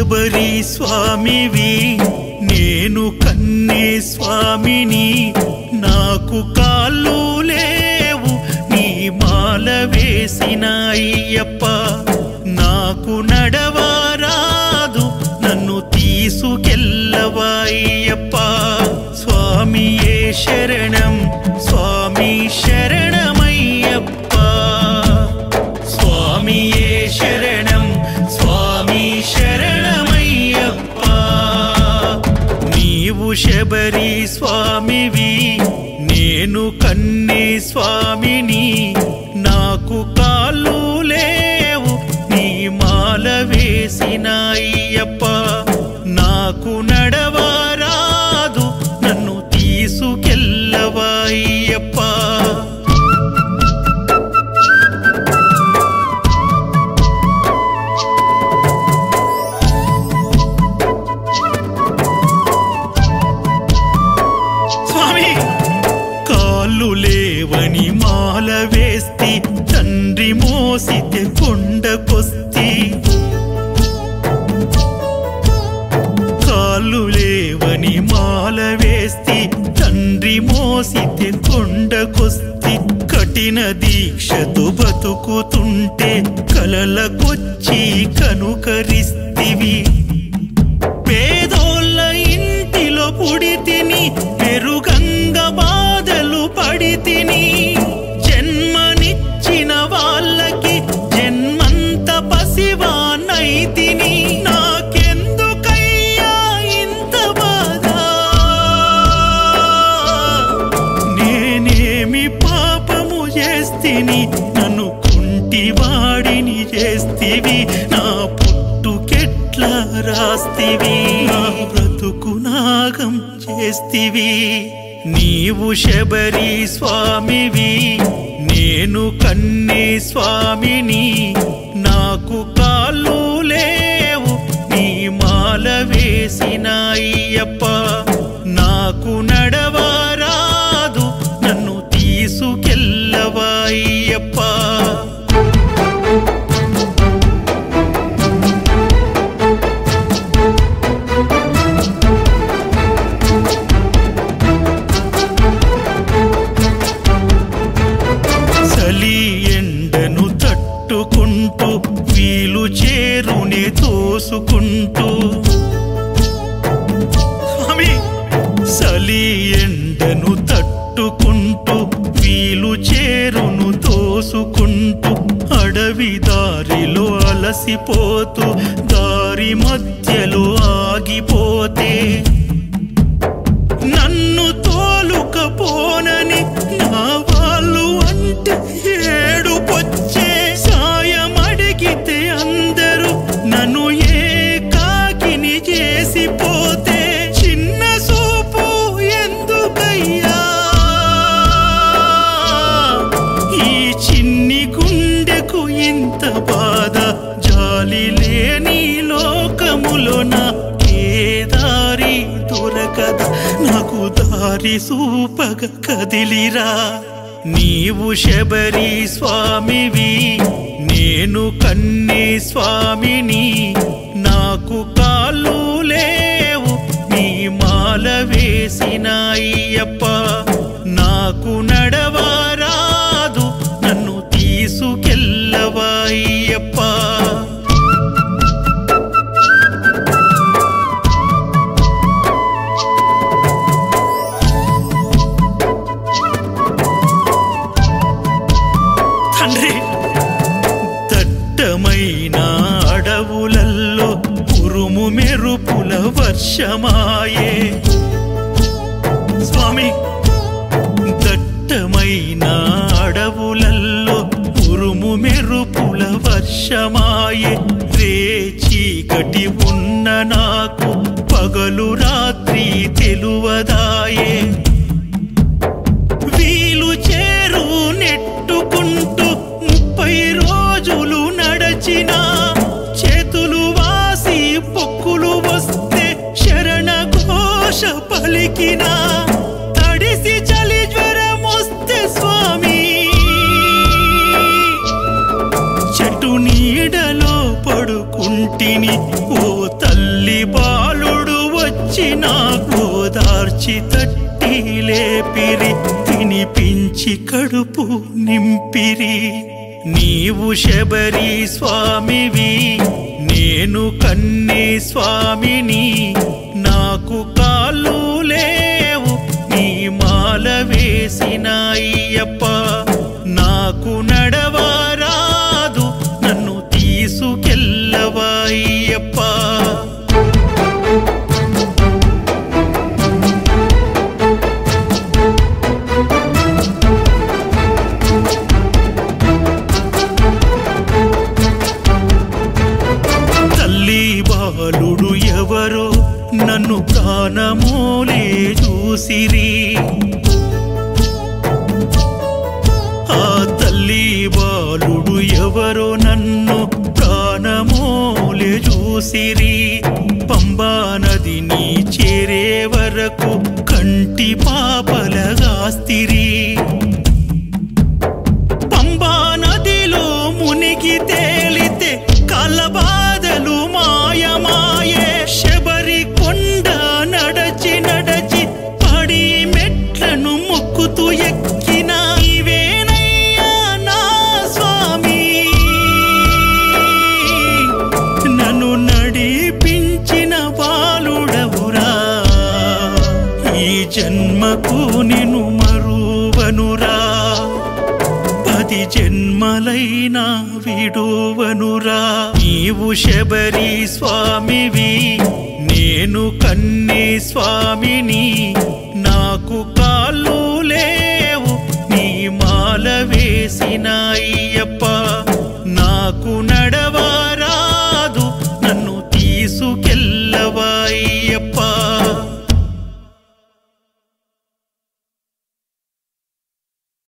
శబరి స్వామివి నేను కన్నే స్వామిని నాకు కాళ్ళు లేవు నీ మాల వేసిన అయ్యప్ప నాకు నడవరాదు నన్ను తీసుకెళ్ళవా అయ్యప్ప స్వామియే శరణం స్వామి శరణమయ్యప్ప స్వామియే శరణం స్వామి శరణమయ్యప్ప నీవు శబరి స్వామివి నేను కన్నే స్వామిని నాకు కాళ్ళు లేవు నీ మాల వేసిన అయ్యప్ప నాకు నడవరాదు నన్ను తీసుకెళ్ళవా అయ్యప్ప స్వామి కాళ్ళు లేవని మాల వేస్తి తండ్రి మోసితే కొండకొస్తి కాళ్ళు లేవని మాల వేస్తి తండ్రి మోసితే కొండకొస్తి కఠిన దీక్షతో బతుకుతుంటే కలలకొచ్చి కనుకరిస్తివి పేదోళ్ళ ఇంటిలో పుడి తిని పెరుగంగ బాధలు పడి తిని జన్మనిచ్చిన వాళ్ళకి జన్మంత పసివానై తిని నాకెందుకయ్యా ఇంత బాధ నేనేమి పాపము చేస్తిని నన్ను కుంటివాడిని చేస్తివి నా పుట్టుకెట్లా రాస్తివి నా బ్రతుకు నాగం చేస్తివి నీవు శబరి స్వామివి నేను కన్నే స్వామిని నాకు కాళ్ళు లేవు నీ మాల వేసిన అయ్యప్ప నాకు నడవరాదు నన్ను తీసుకెళ్ళవా అయ్యప్ప చలి ఎండను తట్టుకుంటూ వీలు చేరునే తోసుకుంటూ స్వామి చలి ఎండను తట్టుకుంటూ వీలు చేరును తోసుకుంటూ అడవి దారిలో అలసిపోతూ దారి మధ్యలో ఆగిపోతే నన్ను తోలుకపోనని నా వాళ్ళు అంటే ఏడుపొచ్చే సాయం అడిగితే అందరూ నన్ను ఏ కాకిని చేసిపోతే చిన్న సూపు ఎందుకయ్యా ఈ చిన్ని గుండెకు ఇంత బాధ జాలి లేని లోకములో నాకే దారి దొరకదా నాకు దారి సూపగ కదిలిరా నీవు శబరి స్వామివి నేను కన్నే స్వామిని నాకు కాళ్ళు లేవు నీ మాల వేసిన అయ్యప్ప నాకు నడవరాదు నన్ను తీసుకెళ్ళవా అయ్యప్ప తండ్రి దట్టమైన అడవులల్లో ఉరుము మెరుపుల వర్షమాయే స్వామి దట్టమైన అడవులల్లో ఉరుము మెరుపుల వర్షమాయే రే చీకటి ఉన్న నాకు పగలు రాత్రి తెలువదాయే వీలు చేరు నెట్టుకుంటూ ముప్పై రోజులు నడచిన చేతులు వాసి పొక్కులు వస్తే శరణ ఘోష పలికిన తడిసి చలి జ్వరం వస్తే స్వామి చెట్టు నీడలో పడుకుంటిని ఓ తల్లి బాలుడు వచ్చి నాకు ఓదార్చి తట్టి లేపిరి తినిపించి కడుపు నింపిరి నీవు శబరి స్వామివి నేను కన్నే స్వామిని నాకు కాళ్ళు లేవు నీ మాల వేసిన అయ్యప్ప నాకు నడవరాదు నన్ను తీసుకెళ్ళవా అయ్యప్ప తల్లి బాలుడు ఎవరో నన్ను ప్రాణమూలే చూసిరి ఆ తల్లి బాలుడు ఎవరో నన్ను ప్రాణమూలే చూసిరి పంబా నదిని చేరే వరకు కంటి పాపలగాస్తిరి పంబా నదిలో మునిగి తేలితే కలబాధలు మాయమాయే శబరి కొండ నడచి నడచి పడి మెట్లను మొక్కుతూ ఎక్కిన ఇవేనయ్యా నా స్వామి నన్ను నడిపించిన బాలుడవురా ఈ జన్మకు నిన్ను మరువనురా పది జన్మలైనా విడువనురా నీవు శబరి స్వామివి నేను కన్నే స్వామిని నాకు కాళ్ళు లేవు నీ మాల వేసిన అయ్యప్ప నాకు